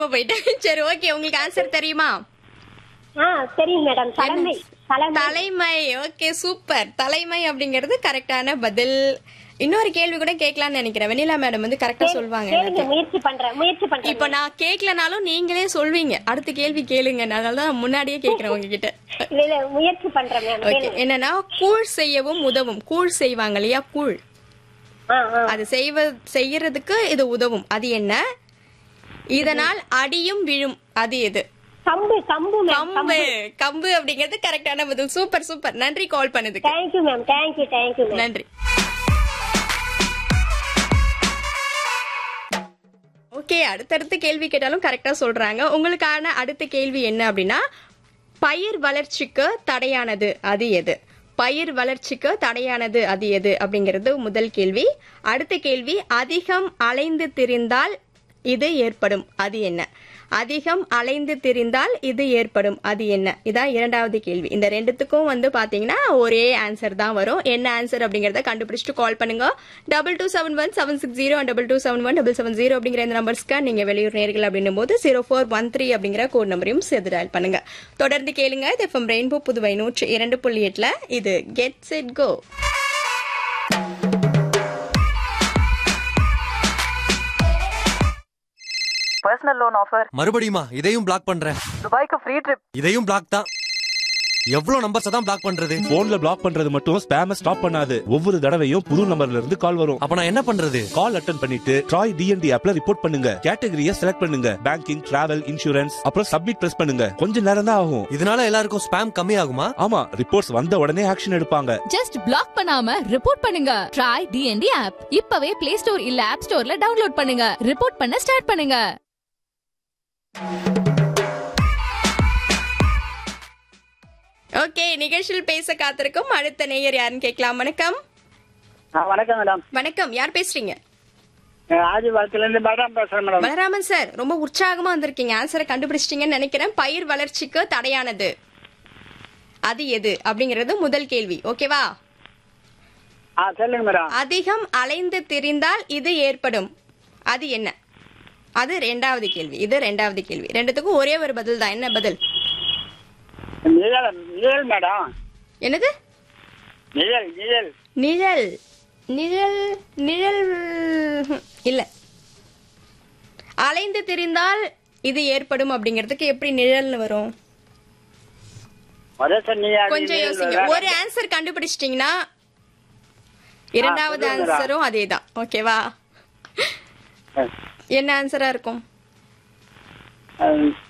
போயிட்டேன் சரி ஓகே உங்களுக்கு ஆன்சர் தெரியுமா ஆ தெரியும் மேடம் தலைமை தலைமை தலைமை ஓகே சூப்பர் தலைமை அப்படிங்கிறது கரெக்டான பதில் இன்னொரு கேள்வி கூட கேட்கலாம்னு நினைக்கிறேன் வெண்ணிலா மேடம் வந்து கரெக்டா சொல்லுவாங்க கேளுங்க எனக்கு முயற்சி பண்றேன் முயற்சி பண்றேன் இப்ப நான் கேட்கலனாலும் நீங்களே சொல்வீங்க அடுத்த கேள்வி கேளுங்க நான் அதனால தான் முன்னாடியே கேட்கிறேன் உங்ககிட்ட இல்ல இல்ல முயற்சி பண்றேன் மேம் ஓகே கேளுங்க என்னன்னா கூழ் செய்யவும் உதவும் கூழ் செய்வாங்க இல்லையா கூழ் ஆ ஆ அது செய்வ செய்யறதுக்கு இது உதவும் அது என்ன இதனால் அடியும் விழும் அது எது கம்பு கம்பு மேம் கம்பு கம்பு அப்படிங்கிறது கரெக்டான பதில் சூப்பர் சூப்பர் நன்றி கால் பண்ணதுக்கு thank you ma'am thank you thank you ma'am நன்றி ஓகே அடுத்தடுத்து கேள்வி கேட்டாலும் கரெக்டா சொல்றாங்க உங்களுக்கான அடுத்த கேள்வி என்ன அப்படின்னா பயிர் வளர்ச்சிக்கு தடையானது அது எது பயிர் வளர்ச்சிக்கு தடையானது அது எது அப்படிங்கிறது முதல் கேள்வி அடுத்த கேள்வி அதிகம் அலைந்து திரிந்தால் இது ஏற்படும் அது என்ன அதிகம் அலைந்து திரிந்தால் இது ஏற்படும் அது என்ன இதான் இரண்டாவது கேள்வி இந்த ரெண்டுத்துக்கும் வந்து பாத்தீங்கன்னா ஒரே ஆன்சர் தான் வரும் என்ன ஆன்சர் அப்படிங்கறத கண்டுபிடிச்சிட்டு கால் பண்ணுங்க double two seven one seven six zero double two seven one double seven zero அப்படிங்கிற இந்த நம்பர்ஸ்க்கு நீங்க வெளியூர் நேர்கள் அப்படின்னும் போது ஜீரோ ஃபோர் ஒன் த்ரீ அப்படிங்கிற கோட் நம்பரையும் சேர்த்து டயல் பண்ணுங்க தொடர்ந்து கேளுங்க இது எஃப்எம் ரெயின்போ புதுவை நூற்றி இரண்டு புள்ளி எட்டுல இது get set go personal loan offer மறுபடியுமா இதையும் பிளாக் பண்றேன் துபாய்க்கு ஃப்ரீ ட்ரிப் இதையும் பிளாக் தான் எவ்வளவு நம்பர்ஸ் தான் பிளாக் பண்றது போன்ல பிளாக் பண்றது மட்டும் ஸ்பேம ஸ்டாப் பண்ணாது ஒவ்வொரு தடவையும் புது நம்பர்ல இருந்து கால் வரும் அப்ப நான் என்ன பண்றது கால் அட்டன் பண்ணிட்டு ட்ராய் டிஎன்டி ஆப்ல ரிப்போர்ட் பண்ணுங்க கேட்டகரியை செலக்ட் பண்ணுங்க பேங்கிங் டிராவல் இன்சூரன்ஸ் அப்புறம் சப்மிட் பிரஸ் பண்ணுங்க கொஞ்ச நேரம் தான் ஆகும் இதனால எல்லாருக்கும் ஸ்பேம் கம்மி ஆகுமா ஆமா ரிப்போர்ட்ஸ் வந்த உடனே ஆக்ஷன் எடுப்பாங்க ஜஸ்ட் பிளாக் பண்ணாம ரிப்போர்ட் பண்ணுங்க ட்ரை டிஎன்டி ஆப் இப்பவே பிளே ஸ்டோர் இல்ல ஆப் ஸ்டோர்ல டவுன்லோட் பண்ணுங்க ரிப்போர்ட் பண்ண ஸ்டார்ட் பண்ணுங்க ஓகே நிகழ்ச்சியில் பேச காத்திருக்கும் அடுத்த நேயர் யாருன்னு கேட்கலாம் வணக்கம் ஆ, வணக்கம் மேடம் வணக்கம் யார் பேசுறீங்க ஆதி வாழ்க்கையில இருந்து பலராம் பேசுறேன் மேடம் பலராமன் சார் ரொம்ப உற்சாகமா வந்திருக்கீங்க ஆன்சரை கண்டுபிடிச்சிட்டீங்கன்னு நினைக்கிறேன் பயிர் வளர்ச்சிக்கு தடையானது அது எது அப்படிங்கிறது முதல் கேள்வி ஓகேவா ஆ சொல்லுங்க மேடம் அதிகம் அலைந்து திரிந்தால் இது ஏற்படும் அது என்ன அது ரெண்டாவது கேள்வி இது ரெண்டாவது கேள்வி ரெண்டுத்துக்கும் ஒரே ஒரு பதில் தான் என்ன பதில் நிழல் நிழல் மேடம் என்னது நிழல் நிழல் நிழல் நிழல் நிழல் ஹம், இல்ல அலைந்து திரிந்தால் இது ஏற்படும் அப்படிங்கிறதுக்கு எப்படி நிழல்னு வரும் ஒரே சொன்னீங்க அது கொஞ்சம் நிழல் யோசிங்க வேற. ஒரு ஆன்சர் கண்டுபிடிச்சிட்டீங்கன்னா இரண்டாவது சொல்லுங்க. ஆன்சரும் அதேதான் ஓகேவா ஆ, என்ன ஆன்சரா இருக்கும் ஆ,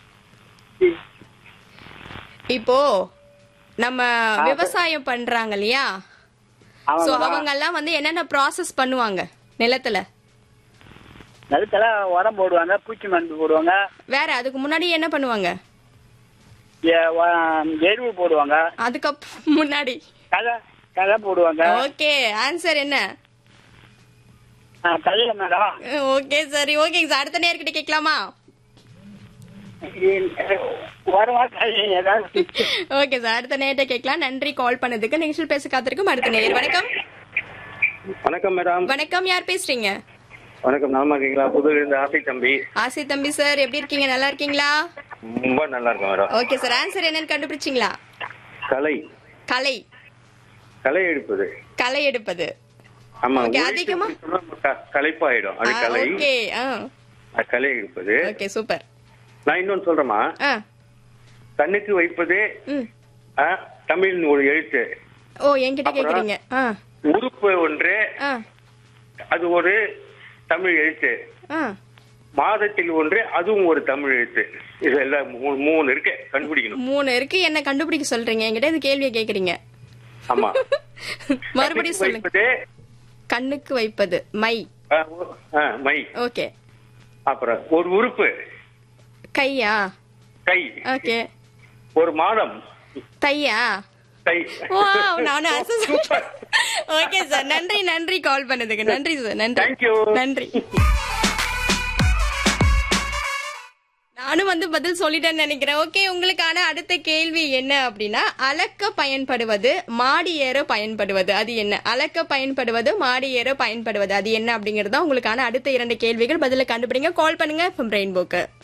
இப்போ நம்ம விவசாயம் பண்றாங்க இல்லையா ஆமா சோ மேடம். அவங்க எல்லாம் வந்து என்னென்ன ப்ராசஸ் பண்ணுவாங்க நிலத்துல நிலத்துல உரம் போடுவாங்க பூச்சி மருந்து போடுவாங்க வேற அதுக்கு முன்னாடி என்ன பண்ணுவாங்க எ- வ- எருவு போடுவாங்க அதுக்கு முன்னாடி களை களை போடுவாங்க ஓகே ஆன்சர் என்ன ஆ, களை மேடம் ஓகே சரி ஓகே சார் அடுத்த நேர்கிட்ட கேட்கலாமா உரமா களை ஏதாவது ஓகே சார் அடுத்த நேர்கிட்ட கேட்கலாம் நன்றி கால் பண்ணதுக்கு நிகழ்ச்சியில் பேச காத்திருக்கும் அடுத்த நேயர் வணக்கம் வணக்கம் மேடம் வணக்கம் யார் பேசுறீங்க வணக்கம் நலமா இருக்கீங்களா புதுலேருந்து ஆசை தம்பி ஆசி தம்பி சார் எப்படி இருக்கீங்க நல்லா இருக்கீங்களா ரொம்ப நல்லா இருக்கும் மேடம் ஓகே சார் ஆன்சர் என்னன்னு கண்டுபிடிச்சிங்களா கலை கலை கலை எடுப்பது களை எடுப்பது ஆமா Okay, ஊழிட்டு அதிகமா? சொன்னா க- களைப்பாயிடும் அது கலை ஓகே ஆ அது கலை எடுப்பது ஓகே சூப்பர் நான் இன்னொன்னு சொல்றேமா ஆ கண்ணுக்கு வைப்பது ம் ஆ, தமிழ் ஒரு எழுத்து ஓ என்கிட்ட கேக்குறீங்க ஆ உறுப்பு ஒன்று ஆ அது ஒரு தமிழ் எழுத்து ஆ மாதத்தில் ஒன்று அதுவும் ஒரு தமிழ் எழுத்து இது எல்லாம் மூணு மூணு இருக்கு கண்டுபிடிக்கணும் மூணு இருக்கு என்ன கண்டுபிடிக்க சொல்றீங்க என்கிட்ட இந்த கேள்வியை கேக்குறீங்க ஆமா மறுபடியும் கண்ணுக்கு சொல்லுங்க வைப்பது கண்ணுக்கு வைப்பது மை ஆ, ஓ- ஆ, மை ஓகே அப்புறம் ஒரு உறுப்பு கையா கை ஓகே ஒரு மாதம் தையா கை ஓ நானும் ஆன்சர் ஓகே சார் நன்றி நன்றி கால் பண்ணதுக்கு நன்றி சார் நன்றி Thank you. நன்றி நானும் வந்து பதில் சொல்லிட்டேன்னு நினைக்கிறேன் ஓகே உங்களுக்கான அடுத்த கேள்வி என்ன அப்படின்னா அளக்க பயன்படுவது மாடி ஏற பயன்படுவது அது என்ன அளக்க பயன்படுவது மாடி ஏற பயன்படுவது அது என்ன அப்படிங்கறது தான் உங்களுக்கான அடுத்த இரண்டு கேள்விகள் பதில கண்டுபிடிங்க கால் பண்ணுங்க ரெயின்போக்கு